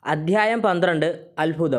അധ്യായം പന്ത്രണ്ട് അത്ഭുതം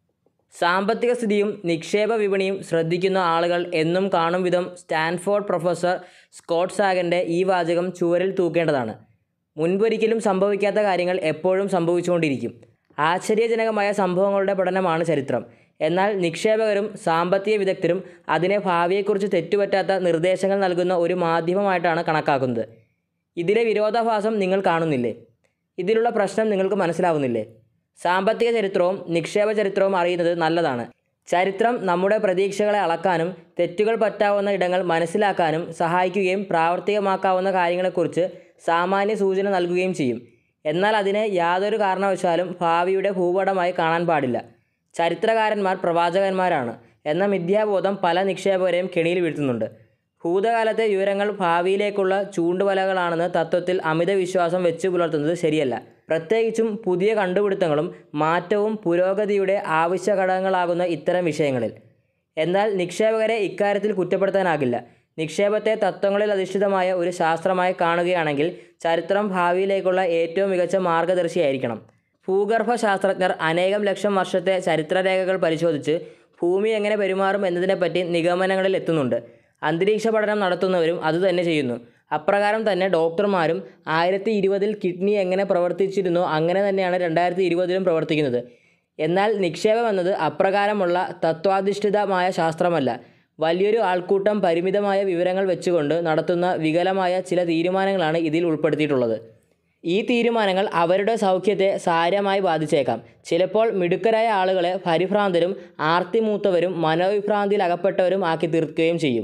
സാമ്പത്തിക സ്ഥിതിയും നിക്ഷേപ വിപണിയും ശ്രദ്ധിക്കുന്ന ആളുകൾ എന്നും കാണും വിധം സ്റ്റാൻഫോർഡ് പ്രൊഫസർ സ്കോട്ട് സാഗൻ്റെ ഈ വാചകം ചുവരിൽ തൂക്കേണ്ടതാണ് മുൻപൊരിക്കലും സംഭവിക്കാത്ത കാര്യങ്ങൾ എപ്പോഴും സംഭവിച്ചുകൊണ്ടിരിക്കും ആശ്ചര്യജനകമായ സംഭവങ്ങളുടെ പഠനമാണ് ചരിത്രം എന്നാൽ നിക്ഷേപകരും സാമ്പത്തിക വിദഗ്ധരും അതിനെ ഭാവിയെക്കുറിച്ച് തെറ്റുപറ്റാത്ത നിർദ്ദേശങ്ങൾ നൽകുന്ന ഒരു മാധ്യമമായിട്ടാണ് കണക്കാക്കുന്നത് ഇതിലെ വിരോധാഭാസം നിങ്ങൾ കാണുന്നില്ലേ ഇതിലുള്ള പ്രശ്നം നിങ്ങൾക്ക് മനസ്സിലാവുന്നില്ലേ സാമ്പത്തിക ചരിത്രവും നിക്ഷേപ ചരിത്രവും അറിയുന്നത് നല്ലതാണ് ചരിത്രം നമ്മുടെ പ്രതീക്ഷകളെ അളക്കാനും തെറ്റുകൾ പറ്റാവുന്ന ഇടങ്ങൾ മനസ്സിലാക്കാനും സഹായിക്കുകയും പ്രാവർത്തികമാക്കാവുന്ന കാര്യങ്ങളെക്കുറിച്ച് സാമാന്യ സൂചന നൽകുകയും ചെയ്യും എന്നാൽ അതിനെ യാതൊരു കാരണവശാലും ഭാവിയുടെ ഭൂപടമായി കാണാൻ പാടില്ല ചരിത്രകാരന്മാർ പ്രവാചകന്മാരാണ് എന്ന മിഥ്യാബോധം പല നിക്ഷേപകരെയും കെണിയിൽ വീഴ്ത്തുന്നുണ്ട് ഭൂതകാലത്തെ വിവരങ്ങൾ ഭാവിയിലേക്കുള്ള ചൂണ്ടുവലകളാണെന്ന് തത്വത്തിൽ അമിത വിശ്വാസം വെച്ച് പുലർത്തുന്നത് ശരിയല്ല പ്രത്യേകിച്ചും പുതിയ കണ്ടുപിടുത്തങ്ങളും മാറ്റവും പുരോഗതിയുടെ ആവശ്യ ഘടകങ്ങളാകുന്ന ഇത്തരം വിഷയങ്ങളിൽ എന്നാൽ നിക്ഷേപകരെ ഇക്കാര്യത്തിൽ കുറ്റപ്പെടുത്താനാകില്ല നിക്ഷേപത്തെ തത്വങ്ങളിൽ അധിഷ്ഠിതമായ ഒരു ശാസ്ത്രമായി കാണുകയാണെങ്കിൽ ചരിത്രം ഭാവിയിലേക്കുള്ള ഏറ്റവും മികച്ച മാർഗദർശിയായിരിക്കണം ഭൂഗർഭ ശാസ്ത്രജ്ഞർ അനേകം ലക്ഷം വർഷത്തെ ചരിത്രരേഖകൾ പരിശോധിച്ച് ഭൂമി എങ്ങനെ പെരുമാറും എന്നതിനെപ്പറ്റി നിഗമനങ്ങളിൽ എത്തുന്നുണ്ട് അന്തരീക്ഷ പഠനം നടത്തുന്നവരും അതുതന്നെ ചെയ്യുന്നു അപ്രകാരം തന്നെ ഡോക്ടർമാരും ആയിരത്തി ഇരുപതിൽ കിഡ്നി എങ്ങനെ പ്രവർത്തിച്ചിരുന്നോ അങ്ങനെ തന്നെയാണ് രണ്ടായിരത്തി ഇരുപതിലും പ്രവർത്തിക്കുന്നത് എന്നാൽ നിക്ഷേപം എന്നത് അപ്രകാരമുള്ള തത്വാധിഷ്ഠിതമായ ശാസ്ത്രമല്ല വലിയൊരു ആൾക്കൂട്ടം പരിമിതമായ വിവരങ്ങൾ വെച്ചുകൊണ്ട് നടത്തുന്ന വികലമായ ചില തീരുമാനങ്ങളാണ് ഇതിൽ ഉൾപ്പെടുത്തിയിട്ടുള്ളത് ഈ തീരുമാനങ്ങൾ അവരുടെ സൗഖ്യത്തെ സാരമായി ബാധിച്ചേക്കാം ചിലപ്പോൾ മിടുക്കരായ ആളുകളെ പരിഭ്രാന്തരും ആർത്തിമൂത്തവരും മനോവിഭ്രാന്തിയിൽ അകപ്പെട്ടവരും ആക്കി തീർക്കുകയും ചെയ്യും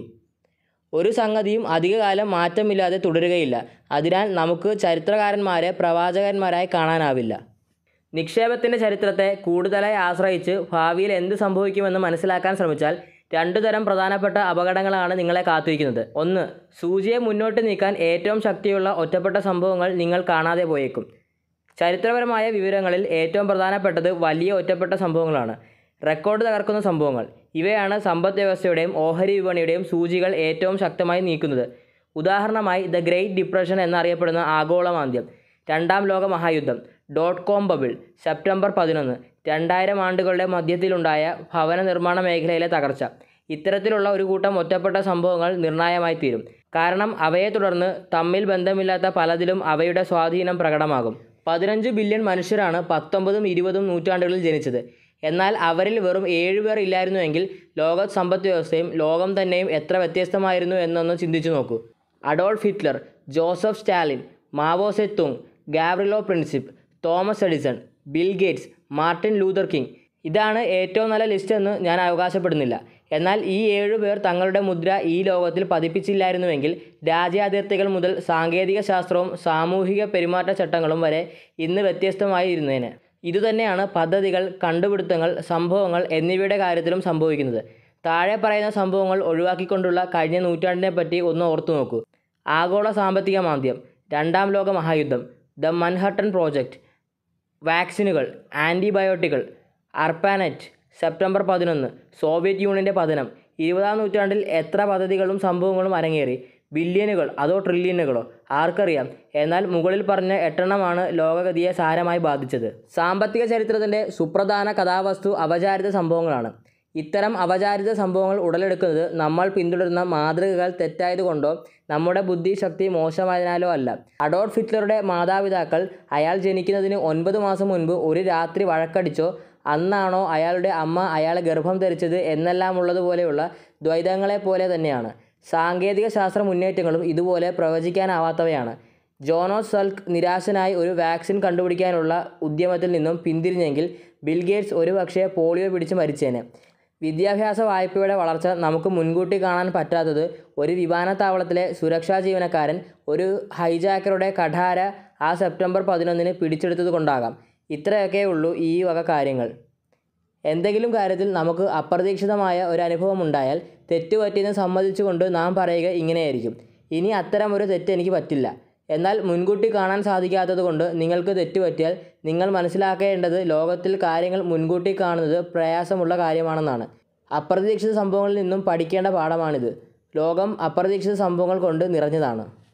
ഒരു സംഗതിയും അധികകാലം മാറ്റമില്ലാതെ തുടരുകയില്ല അതിനാൽ നമുക്ക് ചരിത്രകാരന്മാരെ പ്രവാചകന്മാരായി കാണാനാവില്ല നിക്ഷേപത്തിൻ്റെ ചരിത്രത്തെ കൂടുതലായി ആശ്രയിച്ച് ഭാവിയിൽ എന്ത് സംഭവിക്കുമെന്ന് മനസ്സിലാക്കാൻ ശ്രമിച്ചാൽ രണ്ടു തരം പ്രധാനപ്പെട്ട അപകടങ്ങളാണ് നിങ്ങളെ കാത്തിരിക്കുന്നത് ഒന്ന് സൂചിയെ മുന്നോട്ട് നീക്കാൻ ഏറ്റവും ശക്തിയുള്ള ഒറ്റപ്പെട്ട സംഭവങ്ങൾ നിങ്ങൾ കാണാതെ പോയേക്കും ചരിത്രപരമായ വിവരങ്ങളിൽ ഏറ്റവും പ്രധാനപ്പെട്ടത് വലിയ ഒറ്റപ്പെട്ട സംഭവങ്ങളാണ് റെക്കോർഡ് തകർക്കുന്ന സംഭവങ്ങൾ ഇവയാണ് സമ്പദ് വ്യവസ്ഥയുടെയും ഓഹരി വിപണിയുടെയും സൂചികൾ ഏറ്റവും ശക്തമായി നീക്കുന്നത് ഉദാഹരണമായി ദ ഗ്രേറ്റ് ഡിപ്രഷൻ എന്നറിയപ്പെടുന്ന ആഗോളമാന്ദ്യം രണ്ടാം ലോക മഹായുദ്ധം ഡോട്ട് കോം ബബിൾ സെപ്റ്റംബർ പതിനൊന്ന് രണ്ടായിരം ആണ്ടുകളുടെ മധ്യത്തിലുണ്ടായ ഭവന നിർമ്മാണ മേഖലയിലെ തകർച്ച ഇത്തരത്തിലുള്ള ഒരു കൂട്ടം ഒറ്റപ്പെട്ട സംഭവങ്ങൾ നിർണായകമായി തീരും കാരണം അവയെ തുടർന്ന് തമ്മിൽ ബന്ധമില്ലാത്ത പലതിലും അവയുടെ സ്വാധീനം പ്രകടമാകും പതിനഞ്ച് ബില്യൺ മനുഷ്യരാണ് പത്തൊമ്പതും ഇരുപതും നൂറ്റാണ്ടുകളിൽ ജനിച്ചത് എന്നാൽ അവരിൽ വെറും ഏഴുപേർ ഇല്ലായിരുന്നുവെങ്കിൽ ലോക സമ്പദ് വ്യവസ്ഥയും ലോകം തന്നെയും എത്ര വ്യത്യസ്തമായിരുന്നു എന്നൊന്ന് ചിന്തിച്ചു നോക്കൂ Adolf Hitler Joseph Stalin Mao Zedong Gavrilo Princip Thomas Edison Bill Gates Martin Luther King ഇതാണ് ഏറ്റവും നല്ല ലിസ്റ്റ് എന്ന് ഞാൻ അവകാശപ്പെടുന്നില്ല എന്നാൽ ഈ ഏഴു പേർ തങ്ങളുടെ മുദ്ര ഈ ലോകത്തിൽ പതിപ്പിച്ചില്ലായിരുന്നുവെങ്കിൽ രാജ്യാതിർത്തികൾ മുതൽ സാങ്കേതിക ശാസ്ത്രവും സാമൂഹിക പെരുമാറ്റച്ചട്ടങ്ങളും വരെ ഇന്ന് വ്യത്യസ്തമായി ഇരുന്നേനെ ഇതുതന്നെയാണ് പദ്ധതികൾ കണ്ടുപിടുത്തങ്ങൾ സംഭവങ്ങൾ എന്നിവയുടെ കാര്യത്തിലും സംഭവിക്കുന്നത് താഴെ പറയുന്ന സംഭവങ്ങൾ ഒഴിവാക്കിക്കൊണ്ടുള്ള കഴിഞ്ഞ നൂറ്റാണ്ടിനെ പറ്റി ഒന്ന് ഓർത്തു നോക്കൂ ആഗോള സാമ്പത്തിക മാന്ദ്യം രണ്ടാം ലോക മഹായുദ്ധം ദ മൻഹട്ടൺ പ്രോജക്റ്റ് വാക്സിനുകൾ ആൻറ്റിബയോട്ടിക്കുകൾ അർപ്പാനെറ്റ് സെപ്റ്റംബർ പതിനൊന്ന് സോവിയറ്റ് യൂണിയൻ്റെ പതനം ഇരുപതാം നൂറ്റാണ്ടിൽ എത്ര പദ്ധതികളും സംഭവങ്ങളും അരങ്ങേറി ബില്യനുകൾ അതോ ട്രില്യനുകളോ ആർക്കറിയാം എന്നാൽ മുകളിൽ പറഞ്ഞ എട്ടെണ്ണമാണ് ലോകഗതിയെ സാരമായി ബാധിച്ചത് സാമ്പത്തിക ചരിത്രത്തിൻ്റെ സുപ്രധാന കഥാവസ്തു അവചാരിത സംഭവങ്ങളാണ് ഇത്തരം അവചാരിത സംഭവങ്ങൾ ഉടലെടുക്കുന്നത് നമ്മൾ പിന്തുടരുന്ന മാതൃകകൾ തെറ്റായതുകൊണ്ടോ നമ്മുടെ ബുദ്ധിശക്തി മോശമായതിനാലോ അല്ല അഡോൾഫ് ഹിറ്റ്ലറുടെ മാതാപിതാക്കൾ അയാൾ ജനിക്കുന്നതിന് ഒൻപത് മാസം മുൻപ് ഒരു രാത്രി വഴക്കടിച്ചോ അന്നാണോ അയാളുടെ അമ്മ അയാളെ ഗർഭം ധരിച്ചത് എന്നെല്ലാം ഉള്ളതുപോലെയുള്ള ദ്വൈതങ്ങളെ പോലെ തന്നെയാണ് സാങ്കേതിക ശാസ്ത്ര മുന്നേറ്റങ്ങളും ഇതുപോലെ പ്രവചിക്കാനാവാത്തവയാണ് ജോണോസ് സൽക്ക് നിരാശനായി ഒരു വാക്സിൻ കണ്ടുപിടിക്കാനുള്ള ഉദ്യമത്തിൽ നിന്നും പിന്തിരിഞ്ഞെങ്കിൽ ബിൽ ഗേറ്റ്സ് ഒരുപക്ഷെ പോളിയോ പിടിച്ച് മരിച്ചേനെ വിദ്യാഭ്യാസ വായ്പയുടെ വളർച്ച നമുക്ക് മുൻകൂട്ടി കാണാൻ പറ്റാത്തത് ഒരു വിമാനത്താവളത്തിലെ സുരക്ഷാ ജീവനക്കാരൻ ഒരു ഹൈജാക്കറുടെ കഠാര ആ സെപ്റ്റംബർ പതിനൊന്നിന് പിടിച്ചെടുത്തത് കൊണ്ടാകാം ഇത്രയൊക്കെ ഉള്ളൂ ഈ വക കാര്യങ്ങൾ എന്തെങ്കിലും കാര്യത്തിൽ നമുക്ക് അപ്രതീക്ഷിതമായ ഒരു അനുഭവം ഉണ്ടായാൽ തെറ്റുപറ്റിയെന്ന് സമ്മതിച്ചുകൊണ്ട് നാം പറയുക ഇങ്ങനെയായിരിക്കും ഇനി അത്തരം ഒരു തെറ്റ് എനിക്ക് പറ്റില്ല എന്നാൽ മുൻകൂട്ടി കാണാൻ സാധിക്കാത്തത് കൊണ്ട് നിങ്ങൾക്ക് തെറ്റുപറ്റിയാൽ നിങ്ങൾ മനസ്സിലാക്കേണ്ടത് ലോകത്തിൽ കാര്യങ്ങൾ മുൻകൂട്ടി കാണുന്നത് പ്രയാസമുള്ള കാര്യമാണെന്നാണ് അപ്രതീക്ഷിത സംഭവങ്ങളിൽ നിന്നും പഠിക്കേണ്ട പാഠമാണിത് ലോകം അപ്രതീക്ഷിത സംഭവങ്ങൾ കൊണ്ട് നിറഞ്ഞതാണ്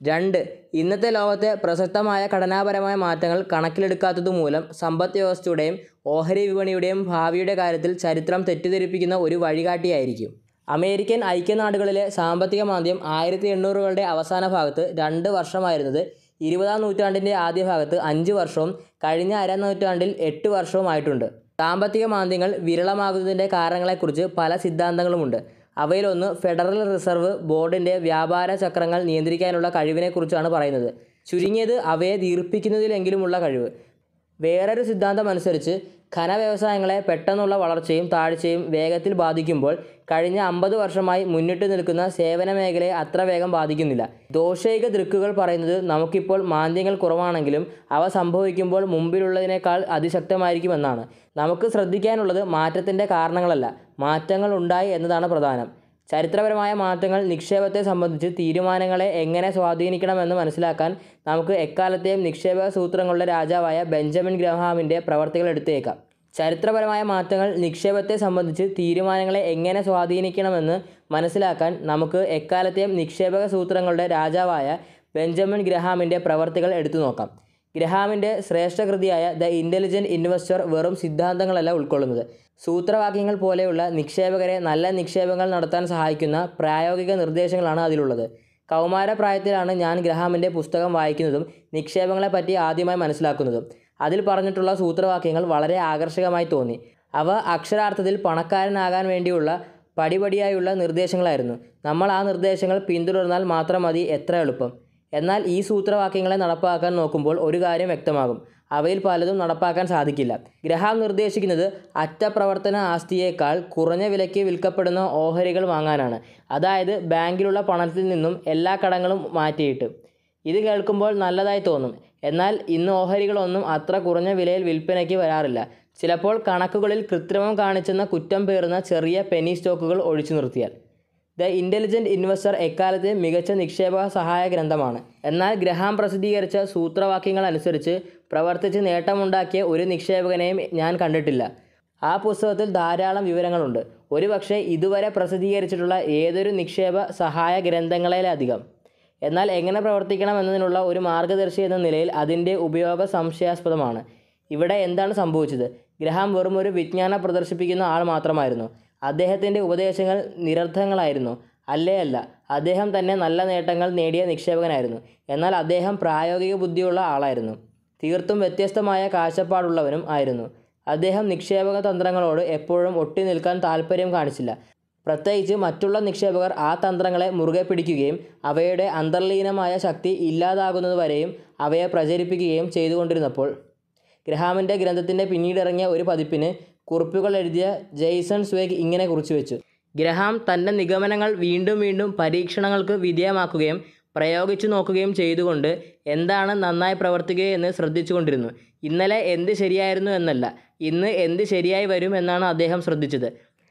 രണ്ട് ഇന്നത്തെ ലോകത്തെ പ്രസക്തമായ ഘടനാപരമായ മാറ്റങ്ങൾ കണക്കിലെടുക്കാത്തതുമൂലം സമ്പദ് വ്യവസ്ഥയുടെയും ഓഹരി വിപണിയുടെയും ഭാവിയുടെ കാര്യത്തിൽ ചരിത്രം തെറ്റിദ്ധരിപ്പിക്കുന്ന ഒരു വഴികാട്ടിയായിരിക്കും അമേരിക്കൻ ഐക്യനാടുകളിലെ സാമ്പത്തിക മാന്ദ്യം ആയിരത്തി എണ്ണൂറുകളുടെ അവസാന ഭാഗത്ത് രണ്ട് വർഷമായിരുന്നത് ഇരുപതാം നൂറ്റാണ്ടിൻ്റെ ആദ്യ ഭാഗത്ത് അഞ്ച് വർഷവും കഴിഞ്ഞ അര നൂറ്റാണ്ടിൽ എട്ട് വർഷവുമായിട്ടുണ്ട് സാമ്പത്തിക മാന്ദ്യങ്ങൾ വിരളമാകുന്നതിൻ്റെ കാരണങ്ങളെക്കുറിച്ച് പല സിദ്ധാന്തങ്ങളുമുണ്ട് അവയിലൊന്ന് ഫെഡറൽ റിസർവ് ബോർഡിൻ്റെ വ്യാപാര ചക്രങ്ങൾ നിയന്ത്രിക്കാനുള്ള കഴിവിനെക്കുറിച്ചാണ് പറയുന്നത് ചുരുങ്ങിയത് അവയെ ദീർഘിപ്പിക്കുന്നതിലെങ്കിലുമുള്ള കഴിവ് വേറൊരു സിദ്ധാന്തം അനുസരിച്ച് ഖനവ്യവസായങ്ങളെ പെട്ടെന്നുള്ള വളർച്ചയും താഴ്ചയും വേഗത്തിൽ ബാധിക്കുമ്പോൾ കഴിഞ്ഞ അമ്പത് വർഷമായി മുന്നിട്ട് നിൽക്കുന്ന സേവന മേഖലയെ അത്ര വേഗം ബാധിക്കുന്നില്ല ദോഷൈക ദൃക്കുകൾ പറയുന്നത് നമുക്കിപ്പോൾ മാന്ദ്യങ്ങൾ കുറവാണെങ്കിലും അവ സംഭവിക്കുമ്പോൾ മുമ്പിലുള്ളതിനേക്കാൾ അതിശക്തമായിരിക്കുമെന്നാണ് നമുക്ക് ശ്രദ്ധിക്കാനുള്ളത് മാറ്റത്തിൻ്റെ കാരണങ്ങളല്ല മാറ്റങ്ങൾ ഉണ്ടായി എന്നതാണ് പ്രധാനം ചരിത്രപരമായ മാറ്റങ്ങൾ നിക്ഷേപത്തെ സംബന്ധിച്ച് തീരുമാനങ്ങളെ എങ്ങനെ സ്വാധീനിക്കണമെന്ന് മനസ്സിലാക്കാൻ നമുക്ക് എക്കാലത്തെയും നിക്ഷേപക സൂത്രങ്ങളുടെ രാജാവായ ബെഞ്ചമിൻ ഗ്രഹാമിൻ്റെ പ്രവർത്തികൾ എടുത്തേക്കാം ചരിത്രപരമായ മാറ്റങ്ങൾ നിക്ഷേപത്തെ സംബന്ധിച്ച് തീരുമാനങ്ങളെ എങ്ങനെ സ്വാധീനിക്കണമെന്ന് മനസ്സിലാക്കാൻ നമുക്ക് എക്കാലത്തെയും നിക്ഷേപക സൂത്രങ്ങളുടെ രാജാവായ ബെഞ്ചമിൻ ഗ്രഹാമിൻ്റെ പ്രവർത്തികൾ എടുത്തു നോക്കാം ഗ്രഹാമിൻ്റെ ശ്രേഷ്ഠകൃതിയായ ദ ഇൻ്റലിജൻറ്റ് ഇൻവെസ്റ്റർ വെറും സിദ്ധാന്തങ്ങളല്ല ഉൾക്കൊള്ളുന്നത് സൂത്രവാക്യങ്ങൾ പോലെയുള്ള നിക്ഷേപകരെ നല്ല നിക്ഷേപങ്ങൾ നടത്താൻ സഹായിക്കുന്ന പ്രായോഗിക നിർദ്ദേശങ്ങളാണ് അതിലുള്ളത് കൗമാരപ്രായത്തിലാണ് ഞാൻ ഗ്രഹാമിൻ്റെ പുസ്തകം വായിക്കുന്നതും നിക്ഷേപങ്ങളെപ്പറ്റി ആദ്യമായി മനസ്സിലാക്കുന്നതും അതിൽ പറഞ്ഞിട്ടുള്ള സൂത്രവാക്യങ്ങൾ വളരെ ആകർഷകമായി തോന്നി അവ അക്ഷരാർത്ഥത്തിൽ പണക്കാരനാകാൻ വേണ്ടിയുള്ള പടിപടിയായുള്ള നിർദ്ദേശങ്ങളായിരുന്നു നമ്മൾ ആ നിർദ്ദേശങ്ങൾ പിന്തുടർന്നാൽ മാത്രം മതി എത്ര എളുപ്പം എന്നാൽ ഈ സൂത്രവാക്യങ്ങളെ നടപ്പാക്കാൻ നോക്കുമ്പോൾ ഒരു കാര്യം വ്യക്തമാകും അവയിൽ പലതും നടപ്പാക്കാൻ സാധിക്കില്ല ഗ്രഹാം നിർദ്ദേശിക്കുന്നത് അറ്റപ്രവർത്തന ആസ്തിയേക്കാൾ കുറഞ്ഞ വിലയ്ക്ക് വിൽക്കപ്പെടുന്ന ഓഹരികൾ വാങ്ങാനാണ് അതായത് ബാങ്കിലുള്ള പണത്തിൽ നിന്നും എല്ലാ കടങ്ങളും മാറ്റിയിട്ട് ഇത് കേൾക്കുമ്പോൾ നല്ലതായി തോന്നും എന്നാൽ ഇന്ന് ഓഹരികളൊന്നും അത്ര കുറഞ്ഞ വിലയിൽ വിൽപ്പനയ്ക്ക് വരാറില്ല ചിലപ്പോൾ കണക്കുകളിൽ കൃത്രിമം കാണിച്ചെന്ന കുറ്റം പേറുന്ന ചെറിയ പെനി സ്റ്റോക്കുകൾ ഒഴിച്ചു നിർത്തിയാൽ ദ ഇൻ്റലിജൻറ്റ് ഇൻവെസ്റ്റർ എക്കാലത്തെ മികച്ച നിക്ഷേപ സഹായ ഗ്രന്ഥമാണ് എന്നാൽ ഗ്രഹാം പ്രസിദ്ധീകരിച്ച സൂത്രവാക്യങ്ങൾ അനുസരിച്ച് പ്രവർത്തിച്ച് നേട്ടമുണ്ടാക്കിയ ഒരു നിക്ഷേപകനെയും ഞാൻ കണ്ടിട്ടില്ല ആ പുസ്തകത്തിൽ ധാരാളം വിവരങ്ങളുണ്ട് ഒരുപക്ഷെ ഇതുവരെ പ്രസിദ്ധീകരിച്ചിട്ടുള്ള ഏതൊരു നിക്ഷേപ സഹായ ഗ്രന്ഥങ്ങളിലധികം എന്നാൽ എങ്ങനെ പ്രവർത്തിക്കണം എന്നതിനുള്ള ഒരു മാർഗദർശി എന്ന നിലയിൽ അതിൻ്റെ ഉപയോഗ സംശയാസ്പദമാണ് ഇവിടെ എന്താണ് സംഭവിച്ചത് ഗ്രഹാം വെറും ഒരു വിജ്ഞാനം പ്രദർശിപ്പിക്കുന്ന ആൾ മാത്രമായിരുന്നു അദ്ദേഹത്തിൻ്റെ ഉപദേശങ്ങൾ നിരർത്ഥങ്ങളായിരുന്നു അല്ലേ അല്ല അദ്ദേഹം തന്നെ നല്ല നേട്ടങ്ങൾ നേടിയ നിക്ഷേപകനായിരുന്നു എന്നാൽ അദ്ദേഹം പ്രായോഗിക ബുദ്ധിയുള്ള ആളായിരുന്നു തീർത്തും വ്യത്യസ്തമായ കാഴ്ചപ്പാടുള്ളവനും ആയിരുന്നു അദ്ദേഹം നിക്ഷേപക തന്ത്രങ്ങളോട് എപ്പോഴും ഒട്ടി നിൽക്കാൻ താല്പര്യം കാണിച്ചില്ല പ്രത്യേകിച്ച് മറ്റുള്ള നിക്ഷേപകർ ആ തന്ത്രങ്ങളെ മുറുകെ പിടിക്കുകയും അവയുടെ അന്തർലീനമായ ശക്തി ഇല്ലാതാകുന്നതുവരെയും അവയെ പ്രചരിപ്പിക്കുകയും ചെയ്തുകൊണ്ടിരുന്നപ്പോൾ ഗ്രഹാമിൻ്റെ ഗ്രന്ഥത്തിൻ്റെ പിന്നീടിറങ്ങിയ ഒരു പതിപ്പിന് കുറിപ്പുകൾ എഴുതിയ ജെയ്സൺ സ്വേഗ് ഇങ്ങനെ കുറിച്ചു വെച്ചു ഗ്രഹാം തൻ്റെ നിഗമനങ്ങൾ വീണ്ടും വീണ്ടും പരീക്ഷണങ്ങൾക്ക് വിധേയമാക്കുകയും പ്രയോഗിച്ചു നോക്കുകയും ചെയ്തുകൊണ്ട് എന്താണ് നന്നായി പ്രവർത്തിക്കുകയെന്ന് ശ്രദ്ധിച്ചുകൊണ്ടിരുന്നു ഇന്നലെ എന്ത് ശരിയായിരുന്നു എന്നല്ല ഇന്ന് എന്ത് ശരിയായി വരും എന്നാണ് അദ്ദേഹം ശ്രദ്ധിച്ചത്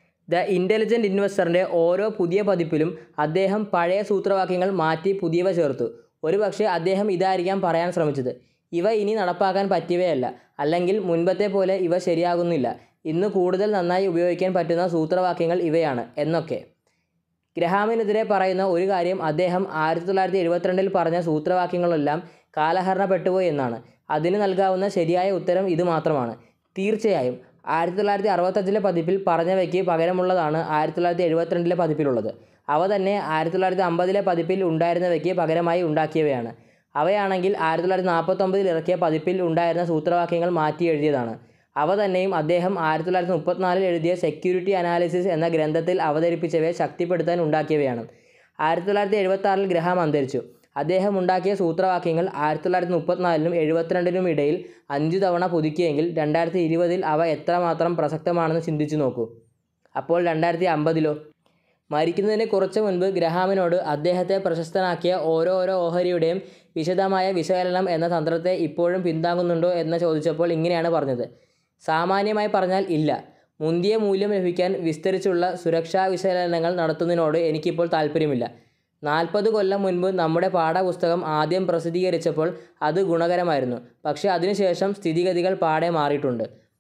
ദ ഇൻ്റലിജൻറ്റ് ഇൻവെസ്റ്ററിൻ്റെ ഓരോ പുതിയ പതിപ്പിലും അദ്ദേഹം പഴയ സൂത്രവാക്യങ്ങൾ മാറ്റി പുതിയവ ചേർത്തു ഒരുപക്ഷെ അദ്ദേഹം ഇതായിരിക്കാം പറയാൻ ശ്രമിച്ചത് ഇവ ഇനി നടപ്പാക്കാൻ പറ്റിയവയല്ല അല്ലെങ്കിൽ മുൻപത്തെ പോലെ ഇവ ശരിയാകുന്നില്ല ഇന്ന് കൂടുതൽ നന്നായി ഉപയോഗിക്കാൻ പറ്റുന്ന സൂത്രവാക്യങ്ങൾ ഇവയാണ് എന്നൊക്കെ ഗ്രഹാമിനെതിരെ പറയുന്ന ഒരു കാര്യം അദ്ദേഹം ആയിരത്തി തൊള്ളായിരത്തി എഴുപത്തിരണ്ടിൽ പറഞ്ഞ സൂത്രവാക്യങ്ങളെല്ലാം കാലഹരണപ്പെട്ടുപോയി എന്നാണ് അതിന് നൽകാവുന്ന ശരിയായ ഉത്തരം ഇത് മാത്രമാണ് തീർച്ചയായും ആയിരത്തി തൊള്ളായിരത്തി അറുപത്തഞ്ചിലെ പതിപ്പിൽ പറഞ്ഞവയ്ക്ക് പകരമുള്ളതാണ് ആയിരത്തി തൊള്ളായിരത്തി എഴുപത്തിരണ്ടിലെ പതിപ്പിലുള്ളത് അവ തന്നെ ആയിരത്തി തൊള്ളായിരത്തി അമ്പതിലെ പതിപ്പിൽ ഉണ്ടായിരുന്നവയ്ക്ക് പകരമായി ഉണ്ടാക്കിയവയാണ് അവയാണെങ്കിൽ ആയിരത്തി തൊള്ളായിരത്തി നാൽപ്പത്തൊമ്പതിൽ ഇറക്കിയ പതിപ്പിൽ ഉണ്ടായിരുന്ന സൂത്രവാക്യങ്ങൾ മാറ്റി എഴുതിയതാണ് അവ തന്നെയും അദ്ദേഹം ആയിരത്തി തൊള്ളായിരത്തി മുപ്പത്തിനാലിൽ എഴുതിയ സെക്യൂരിറ്റി അനാലിസിസ് എന്ന ഗ്രന്ഥത്തിൽ അവതരിപ്പിച്ചവയെ ശക്തിപ്പെടുത്താൻ ഉണ്ടാക്കിയവയാണ് ആയിരത്തി തൊള്ളായിരത്തി എഴുപത്തി ആറിൽ ഗ്രഹാം അന്തരിച്ചു അദ്ദേഹം ഉണ്ടാക്കിയ സൂത്രവാക്യങ്ങൾ ആയിരത്തി തൊള്ളായിരത്തി മുപ്പത്തിനാലിനും എഴുപത്തിരണ്ടിനും ഇടയിൽ അഞ്ചു തവണ പുതുക്കിയെങ്കിൽ രണ്ടായിരത്തി ഇരുപതിൽ അവ എത്രമാത്രം പ്രസക്തമാണെന്ന് ചിന്തിച്ചു നോക്കൂ അപ്പോൾ രണ്ടായിരത്തി അമ്പതിലോ മരിക്കുന്നതിന് കുറച്ച് മുൻപ് ഗ്രഹാമിനോട് അദ്ദേഹത്തെ പ്രശസ്തനാക്കിയ ഓരോരോ ഓഹരിയുടെയും വിശദമായ വിശകലനം എന്ന തന്ത്രത്തെ ഇപ്പോഴും പിന്താങ്ങുന്നുണ്ടോ എന്ന് ചോദിച്ചപ്പോൾ ഇങ്ങനെയാണ് പറഞ്ഞത് സാമാന്യമായി പറഞ്ഞാൽ ഇല്ല മുന്തിയ മൂല്യം ലഭിക്കാൻ വിസ്തരിച്ചുള്ള സുരക്ഷാ വിശകലനങ്ങൾ നടത്തുന്നതിനോട് എനിക്കിപ്പോൾ താല്പര്യമില്ല നാൽപ്പത് കൊല്ലം മുൻപ് നമ്മുടെ പാഠപുസ്തകം ആദ്യം പ്രസിദ്ധീകരിച്ചപ്പോൾ അത് ഗുണകരമായിരുന്നു പക്ഷേ അതിനുശേഷം സ്ഥിതിഗതികൾ പാടെ മാറിയിട്ടുണ്ട്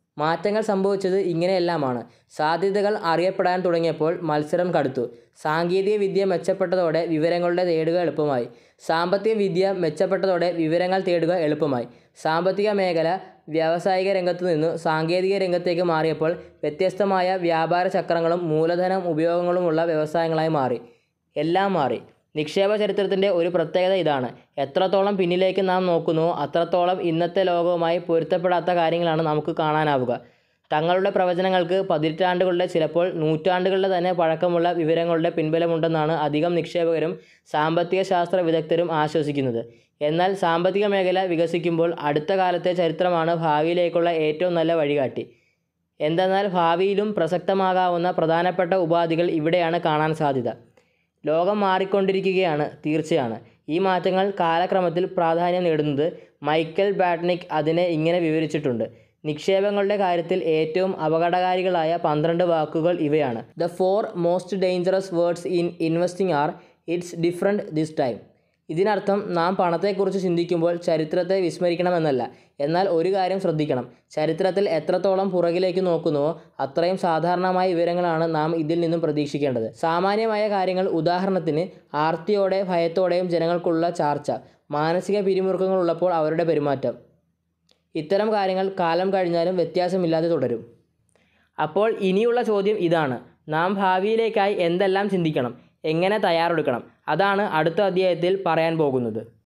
മാറ്റങ്ങൾ സംഭവിച്ചത് ഇങ്ങനെയെല്ലാമാണ് സാധ്യതകൾ അറിയപ്പെടാൻ തുടങ്ങിയപ്പോൾ മത്സരം കടുത്തു സാങ്കേതിക വിദ്യ മെച്ചപ്പെട്ടതോടെ വിവരങ്ങളുടെ തേടുക എളുപ്പമായി സാമ്പത്തിക വിദ്യ മെച്ചപ്പെട്ടതോടെ വിവരങ്ങൾ തേടുക എളുപ്പമായി സാമ്പത്തിക മേഖല വ്യാവസായിക രംഗത്തു നിന്ന് സാങ്കേതിക രംഗത്തേക്ക് മാറിയപ്പോൾ വ്യത്യസ്തമായ വ്യാപാര ചക്രങ്ങളും മൂലധനം ഉപയോഗങ്ങളുമുള്ള വ്യവസായങ്ങളായി മാറി എല്ലാം മാറി നിക്ഷേപ ചരിത്രത്തിൻ്റെ ഒരു പ്രത്യേകത ഇതാണ് എത്രത്തോളം പിന്നിലേക്ക് നാം നോക്കുന്നുവോ അത്രത്തോളം ഇന്നത്തെ ലോകവുമായി പൊരുത്തപ്പെടാത്ത കാര്യങ്ങളാണ് നമുക്ക് കാണാനാവുക തങ്ങളുടെ പ്രവചനങ്ങൾക്ക് പതിറ്റാണ്ടുകളുടെ ചിലപ്പോൾ നൂറ്റാണ്ടുകളുടെ തന്നെ പഴക്കമുള്ള വിവരങ്ങളുടെ പിൻബലമുണ്ടെന്നാണ് അധികം നിക്ഷേപകരും സാമ്പത്തിക ശാസ്ത്ര വിദഗ്ധരും ആശ്വസിക്കുന്നത് എന്നാൽ സാമ്പത്തിക മേഖല വികസിക്കുമ്പോൾ അടുത്ത കാലത്തെ ചരിത്രമാണ് ഭാവിയിലേക്കുള്ള ഏറ്റവും നല്ല വഴികാട്ടി എന്തെന്നാൽ ഭാവിയിലും പ്രസക്തമാകാവുന്ന പ്രധാനപ്പെട്ട ഉപാധികൾ ഇവിടെയാണ് കാണാൻ സാധ്യത ലോകം മാറിക്കൊണ്ടിരിക്കുകയാണ് തീർച്ചയാണ് ഈ മാറ്റങ്ങൾ കാലക്രമത്തിൽ പ്രാധാന്യം നേടുന്നത് മൈക്കൽ ബാറ്റ്നിക് അതിനെ ഇങ്ങനെ വിവരിച്ചിട്ടുണ്ട് നിക്ഷേപങ്ങളുടെ കാര്യത്തിൽ ഏറ്റവും അപകടകാരികളായ പന്ത്രണ്ട് വാക്കുകൾ ഇവയാണ് the four most dangerous words in investing are it's different this time ഇതിനർത്ഥം നാം പണത്തെക്കുറിച്ച് ചിന്തിക്കുമ്പോൾ ചരിത്രത്തെ വിസ്മരിക്കണമെന്നല്ല എന്നാൽ ഒരു കാര്യം ശ്രദ്ധിക്കണം ചരിത്രത്തിൽ എത്രത്തോളം പുറകിലേക്ക് നോക്കുന്നുവോ അത്രയും സാധാരണമായ വിവരങ്ങളാണ് നാം ഇതിൽ നിന്നും പ്രതീക്ഷിക്കേണ്ടത് സാമാന്യമായ കാര്യങ്ങൾ ഉദാഹരണത്തിന് ആർത്തിയോടെ ഭയത്തോടെയും ജനങ്ങൾക്കുള്ള ചാർച്ച മാനസിക പിരിമുറുക്കങ്ങളുള്ളപ്പോൾ അവരുടെ പെരുമാറ്റം ഇത്തരം കാര്യങ്ങൾ കാലം കഴിഞ്ഞാലും വ്യത്യാസമില്ലാതെ തുടരും അപ്പോൾ ഇനിയുള്ള ചോദ്യം ഇതാണ് നാം ഭാവിയിലേക്കായി എന്തെല്ലാം ചിന്തിക്കണം എങ്ങനെ തയ്യാറെടുക്കണം അതാണ് അടുത്ത അധ്യായത്തിൽ പറയാൻ പോകുന്നത്